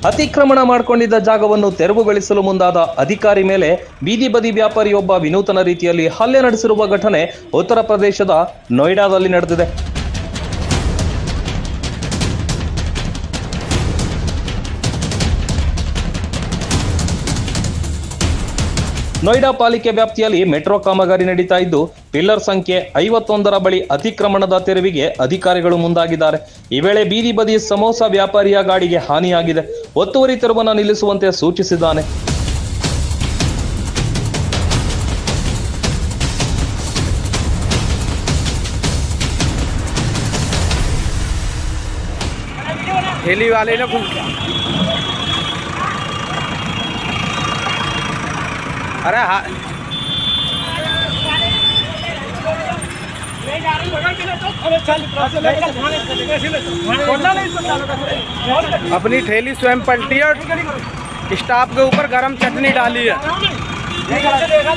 ಅತಿಕ್ರಮಣ ಮಾಡಿಕೊಂಡಿದ್ದ ಜಾಗವನ್ನು ತೆರವುಗೊಳಿಸಲು ಮುಂದಾದ ಅಧಿಕಾರಿ ಮೇಲೆ ಬೀದಿ ಬದಿ ವ್ಯಾಪಾರಿಯೊಬ್ಬ ವಿನೂತನ ರೀತಿಯಲ್ಲಿ ಹಲ್ಲೆ ನಡೆಸಿರುವ ಘಟನೆ ಉತ್ತರ ಪ್ರದೇಶದ ನೋಯ್ಡಾದಲ್ಲಿ ನಡೆದಿದೆ ನೋಯ್ಡಾ ಪಾಲಿಕೆ ವ್ಯಾಪ್ತಿಯಲ್ಲಿ ಮೆಟ್ರೋ ಕಾಮಗಾರಿ ನಡೀತಾ ಇದ್ದು ಪಿಲ್ಲರ್ ಸಂಖ್ಯೆ ಐವತ್ತೊಂದರ ಬಳಿ ಅತಿಕ್ರಮಣದ ತೆರವಿಗೆ ಅಧಿಕಾರಿಗಳು ಮುಂದಾಗಿದ್ದಾರೆ ಈ ವೇಳೆ ಬೀದಿ ಬದಿ ಸಮೋಸ ವ್ಯಾಪಾರಿಯ ಗಾಡಿಗೆ ಹಾನಿಯಾಗಿದೆ ಒತ್ತುವರಿ ತೆರವನ್ನು ನಿಲ್ಲಿಸುವಂತೆ ಸೂಚಿಸಿದ್ದಾನೆ ठेली वाले ने कुछ अरे हाँ अपनी ठेली स्वयं पलटी और स्टाफ के ऊपर गरम चटनी डाली है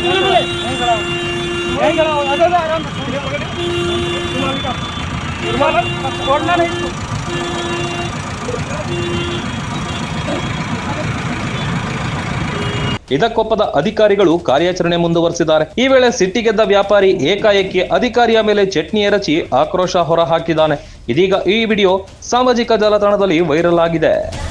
ಇದಕ್ಕೊಪ್ಪದ ಅಧಿಕಾರಿಗಳು ಕಾರ್ಯಾಚರಣೆ ಮುಂದುವರೆಸಿದ್ದಾರೆ ಈ ವೇಳೆ ಸಿಟ್ಟಿಗೆದ್ದ ವ್ಯಾಪಾರಿ ಏಕಾಏಕಿ ಅಧಿಕಾರಿಯ ಮೇಲೆ ಚಟ್ನಿ ಎರಚಿ ಆಕ್ರೋಶ ಹೊರಹಾಕಿದ್ದಾನೆ ಇದೀಗ ಈ ವಿಡಿಯೋ ಸಾಮಾಜಿಕ ಜಾಲತಾಣದಲ್ಲಿ ವೈರಲ್ ಆಗಿದೆ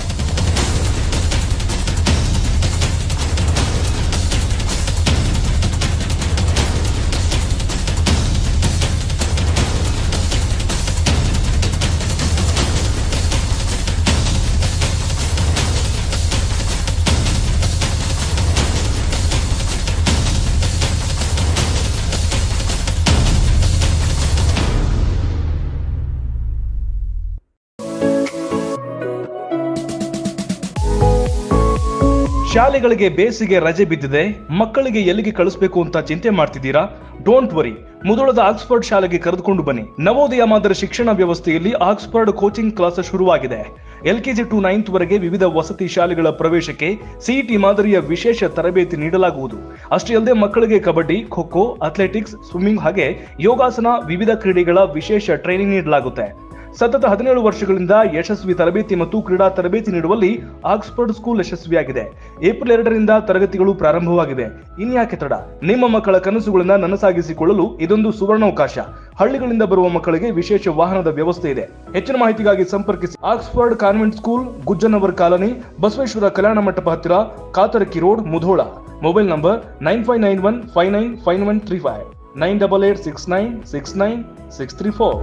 ಶಾಲೆಗಳಿಗೆ ಬೇಸಿಗೆ ರಜೆ ಬಿದ್ದಿದೆ ಮಕ್ಕಳಿಗೆ ಎಲ್ಲಿಗೆ ಕಳಿಸ್ಬೇಕು ಅಂತ ಚಿಂತೆ ಮಾಡ್ತಿದ್ದೀರಾ ಡೋಂಟ್ ವರಿ ಮುದೋಳದ ಆಕ್ಸ್ಫರ್ಡ್ ಶಾಲೆಗೆ ಕರೆದುಕೊಂಡು ಬನ್ನಿ ನವೋದಯ ಮಾದರಿ ಶಿಕ್ಷಣ ವ್ಯವಸ್ಥೆಯಲ್ಲಿ ಆಕ್ಸ್ಫರ್ಡ್ ಕೋಚಿಂಗ್ ಕ್ಲಾಸ್ ಶುರುವಾಗಿದೆ ಎಲ್ಕೆಜಿ ಟು ನೈನ್ತ್ ವರೆಗೆ ವಿವಿಧ ವಸತಿ ಶಾಲೆಗಳ ಪ್ರವೇಶಕ್ಕೆ ಸಿಇಟಿ ಮಾದರಿಯ ವಿಶೇಷ ತರಬೇತಿ ನೀಡಲಾಗುವುದು ಅಷ್ಟೇ ಅಲ್ಲದೆ ಮಕ್ಕಳಿಗೆ ಕಬಡ್ಡಿ ಖೋ ಖೋ ಅಥ್ಲೆಟಿಕ್ಸ್ ಸ್ವಿಮ್ಮಿಂಗ್ ಹಾಗೆ ಯೋಗಾಸನ ವಿವಿಧ ಕ್ರೀಡೆಗಳ ವಿಶೇಷ ಟ್ರೈನಿಂಗ್ ನೀಡಲಾಗುತ್ತೆ ಸತತ ಹದಿನೇಳು ವರ್ಷಗಳಿಂದ ಯಶಸ್ವಿ ತರಬೇತಿ ಮತ್ತು ಕ್ರೀಡಾ ತರಬೇತಿ ನೀಡುವಲ್ಲಿ ಆಕ್ಸ್ಫರ್ಡ್ ಸ್ಕೂಲ್ ಯಶಸ್ವಿಯಾಗಿದೆ ಏಪ್ರಿಲ್ ಎರಡರಿಂದ ತರಗತಿಗಳು ಪ್ರಾರಂಭವಾಗಿವೆ ಇನ್ಯಾಕೆ ತಡ ನಿಮ್ಮ ಮಕ್ಕಳ ಕನಸುಗಳನ್ನ ನನಸಾಗಿಸಿಕೊಳ್ಳಲು ಇದೊಂದು ಸುವರ್ಣಾವಕಾಶ ಹಳ್ಳಿಗಳಿಂದ ಬರುವ ಮಕ್ಕಳಿಗೆ ವಿಶೇಷ ವಾಹನದ ವ್ಯವಸ್ಥೆ ಇದೆ ಹೆಚ್ಚಿನ ಮಾಹಿತಿಗಾಗಿ ಸಂಪರ್ಕಿಸಿ Oxford convent school Gujjanavar colony Basaveshwara Kalyana Mantapa ಹತ್ತಿರ Katarki road Mudhol mobile number nine five nine one five nine five one three five nine double eight six nine six nine six three four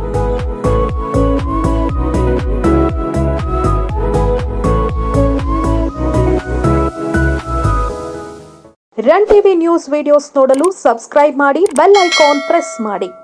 run TV news videos ನೋಡಲು subscribe ಮಾಡಿ bell icon press ಮಾಡಿ